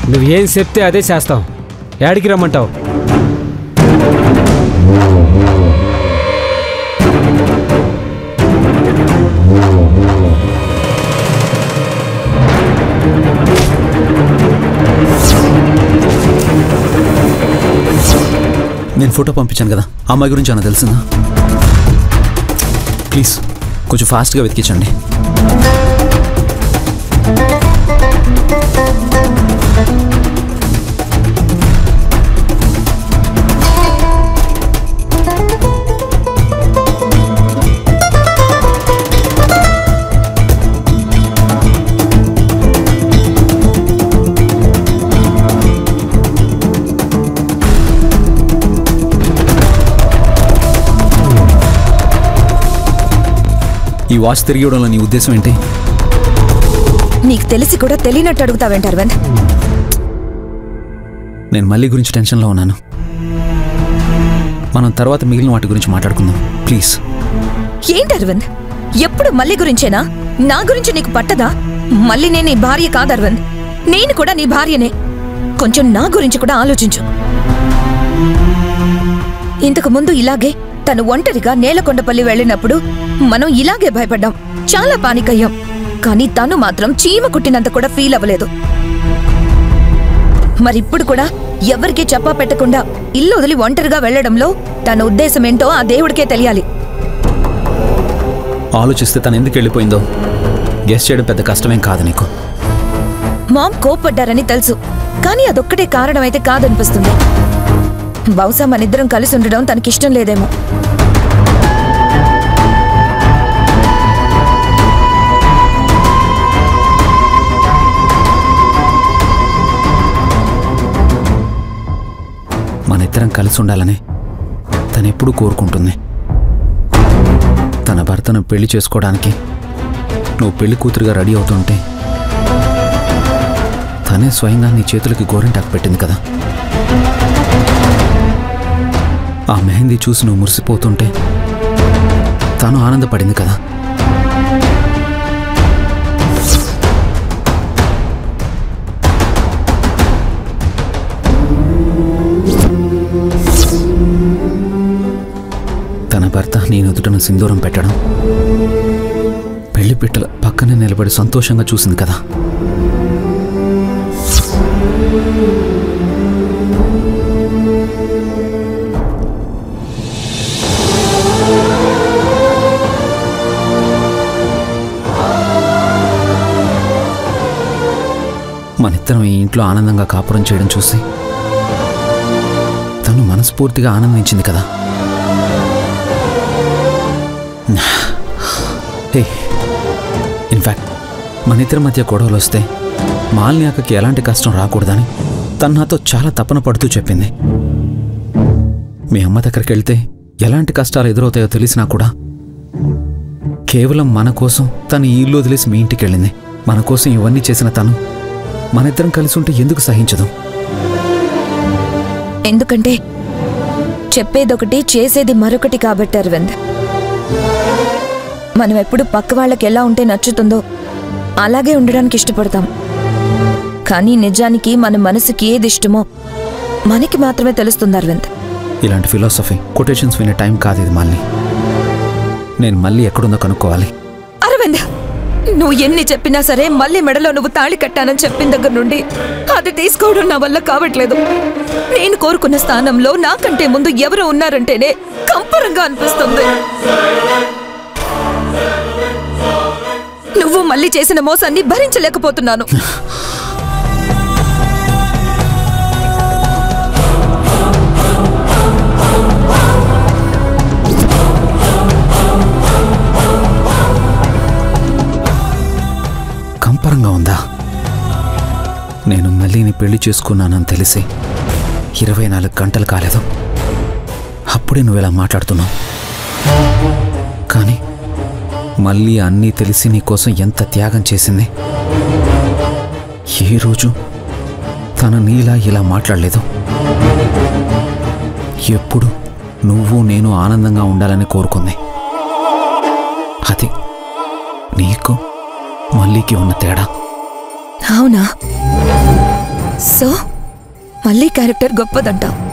నువ్వు ఏం చెప్తే అదే చేస్తాం యాడికి రమ్మంటావు నేను ఫోటో పంపించాను కదా ఆ అమ్మాయి గురించి అన్న తెలిసిందా ప్లీజ్ కొంచెం ఫాస్ట్గా వెతికించండి ఈ వాచ్ తిరిగి ఇవ్వడంలో నీ ఉద్దేశం ఏంటి నీకు తెలిసి కూడా తెలియనట్టు అడుగుతావేంటి అరవింద్ నేను మళ్ళీ గురించి టెన్షన్లో ఉన్నాను మనం తర్వాత మిగిలిన వాటి గురించి మాట్లాడుకుందాం ప్లీజ్ ఏంటి అరవింద్ ఎప్పుడు మళ్ళీ గురించేనా నా గురించి నీకు పట్టదా మళ్ళీ నేను నీ భార్య కాదు అరవింద్ నేను కూడా నీ భార్యనే కొంచెం నా గురించి కూడా ఆలోచించు ఇంతకు ముందు ఇలాగే తను ఒంటరిగా నేలకొండపల్లి వెళ్ళినప్పుడు మనం ఇలాగే భయపడ్డాం చాలా పానిక్ అయ్యాం కానీ తను మాత్రం చీమ కుట్టినంత కూడా ఫీల్ అవ్వలేదు మరిప్పుడు కూడా ఎవరికీ చెప్పా పెట్టకుండా ఇల్లు వదిలి ఒంటరిగా వెళ్లడంలో తన ఉద్దేశం ఏంటో ఆ దేవుడికే తెలియాలి ఆలోచిస్తే తను ఎందుకు వెళ్ళిపోయిందో గెస్ చేయడం పెద్ద కష్టమేం కాదు నీకు మామ్ కోప్పడ్డారని తెలుసు కానీ అదొక్కటే కారణమైతే కాదనిపిస్తుంది బహుశా మనిద్దరం కలిసి ఉండడం తనకిష్టం లేదేమో మన ఇద్దరం కలిసి ఉండాలని తను ఎప్పుడూ కోరుకుంటుంది తన భర్తను పెళ్లి చేసుకోవడానికి నువ్వు పెళ్లి కూతురుగా రెడీ అవుతుంటే తనే స్వయంగా నీ చేతులకి గోరింటాకు పెట్టింది కదా ఆ మెహందీ చూసి నువ్వు మురిసిపోతుంటే తను ఆనందపడింది కదా తన భర్త నీ నుదుటను సింధూరం పెట్టడం పెళ్లి పిట్టల పక్కనే నిలబడి సంతోషంగా చూసింది కదా మనిద్దరం ఈ ఇంట్లో ఆనందంగా కాపురం చేయడం చూసి తను మనస్ఫూర్తిగా ఆనందించింది కదా హే ఇన్ఫ్యాక్ట్ మన ఇద్దరి మధ్య గొడవలు వస్తే మాలిని అక్కకి ఎలాంటి కష్టం రాకూడదని తను నాతో చాలా తపన పడుతూ చెప్పింది మీ అమ్మ దగ్గరికి వెళ్తే ఎలాంటి కష్టాలు ఎదురవుతాయో తెలిసినా కూడా కేవలం మన కోసం తను ఈ ఇల్లు వదిలేసి మీ ఇంటికి వెళ్ళింది మన కోసం ఇవన్నీ చేసిన తను మన ఇద్దరం కలిసి ఉంటే ఎందుకు సహించదు ఎందుకంటే చెప్పేదొకటి చేసేది మరొకటి కాబట్టి అరవింద్ మనం ఎప్పుడు పక్క వాళ్ళకి ఎలా ఉంటే నచ్చుతుందో అలాగే ఉండడానికి ఇష్టపడతాం కానీ నిజానికి మన మనసుకి ఏది ఇష్టమో మనకి మాత్రమే తెలుస్తుంది అరవింద్ ఇలాంటి ఫిలాసఫీ కొటేషన్స్ వినే టైం కాదు ఇది మళ్ళీ నేను మళ్ళీ ఎక్కడుందో కనుక్కోవాలి అరవింద్ నువ్వు ఎన్ని చెప్పినా సరే మళ్ళీ మెడలో నువ్వు తాళి కట్టానని చెప్పిన దగ్గర నుండి అది తీసుకోవడం నా వల్ల కావట్లేదు నేను కోరుకున్న స్థానంలో నాకంటే ముందు ఎవరు ఉన్నారంటేనే కంపరంగా అనిపిస్తుంది నువ్వు మళ్ళీ చేసిన మోసాన్ని భరించలేకపోతున్నాను కంపరంగా ఉందా నేను మళ్ళీని పెళ్లి చేసుకున్నానని తెలిసి ఇరవై నాలుగు గంటలు కాలేదు అప్పుడే నువ్వు ఇలా మాట్లాడుతున్నావు కానీ మళ్ళీ అన్నీ తెలిసి నీకోసం ఎంత త్యాగం చేసింది ఏ రోజు తను నీలా ఇలా మాట్లాడలేదు ఎప్పుడు నువ్వు నేను ఆనందంగా ఉండాలని కోరుకుంది అది నీకు మళ్ళీకి ఉన్న తేడా అవునా సో మళ్ళీ క్యారెక్టర్ గొప్పదంటావు